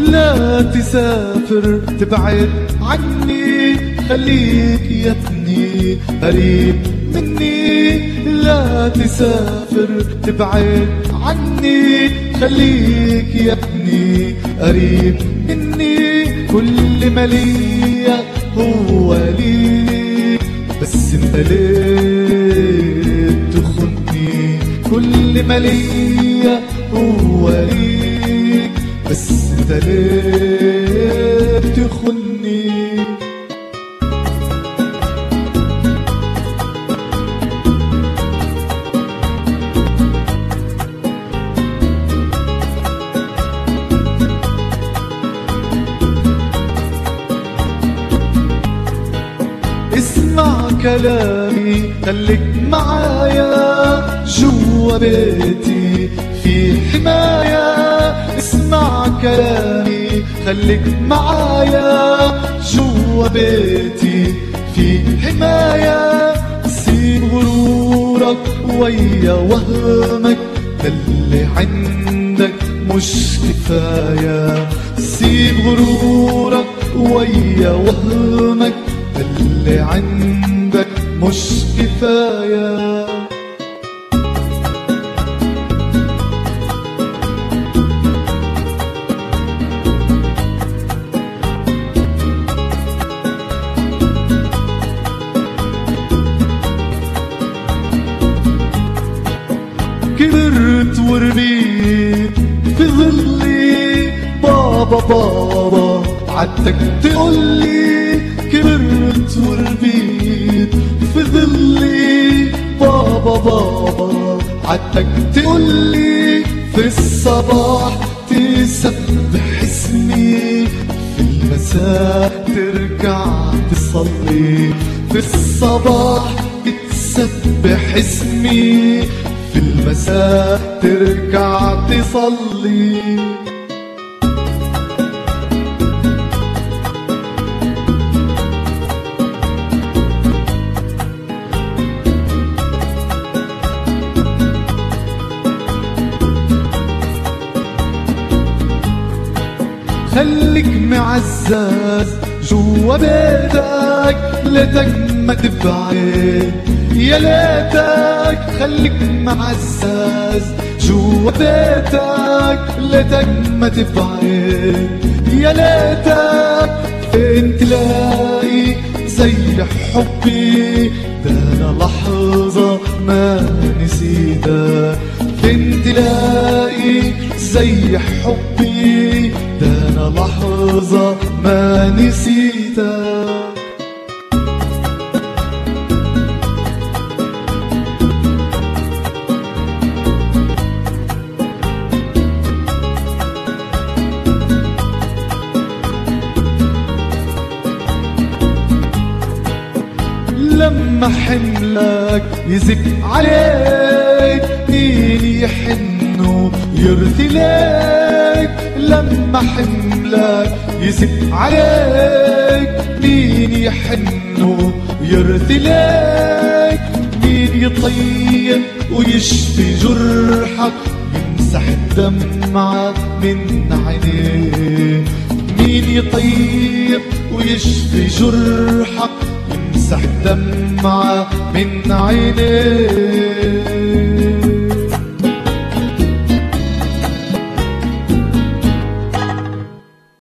لا تسافر تبعد عني خليك يا ابني قريب مني لا تسافر تبعد عني خليك يا ابني قريب مني كل ما ليا هو ليك بس انت ليه تخني كل ما ليا هو ليك بس انت ليه تخني اسمع كلامي خليك معايا جوا بيتي في حماية اسمع كلامي خليك معايا جوا بيتي في حماية سيب غرورك ويا وهمك ده اللي عندك مش كفاية سيب غرورك ويا وهمك ده اللي عندك مش كفايه كبرت وربيت في ظلي بابا بابا عدتك تقولي كبرت وربيت في ظلي بابا بابا عدتك تقولي في الصباح تسبح اسمي في المساء ترجع تصلي في الصباح بتسبح اسمي في المساء ترجع تصلي خليك معزز جوا بيتك ليتك ما تبعد يا ليتك خليك معزز جوا بيتك ليتك ما تبعد يا ليتك فين تلاقي زي حبي ده انا لحظة ما نسيتك فين تلاقي زي حبي ده انا لحظة ما نسيتك لما حملك يزك عليك مين يحن يرثي لك لما حملك يزك عليك مين يحن يرثي لك مين يطيب ويشفي جرحك يمسح الدمعة من عينيه مين يطيب ويشفي جرحك يمسح دمعة من عينيه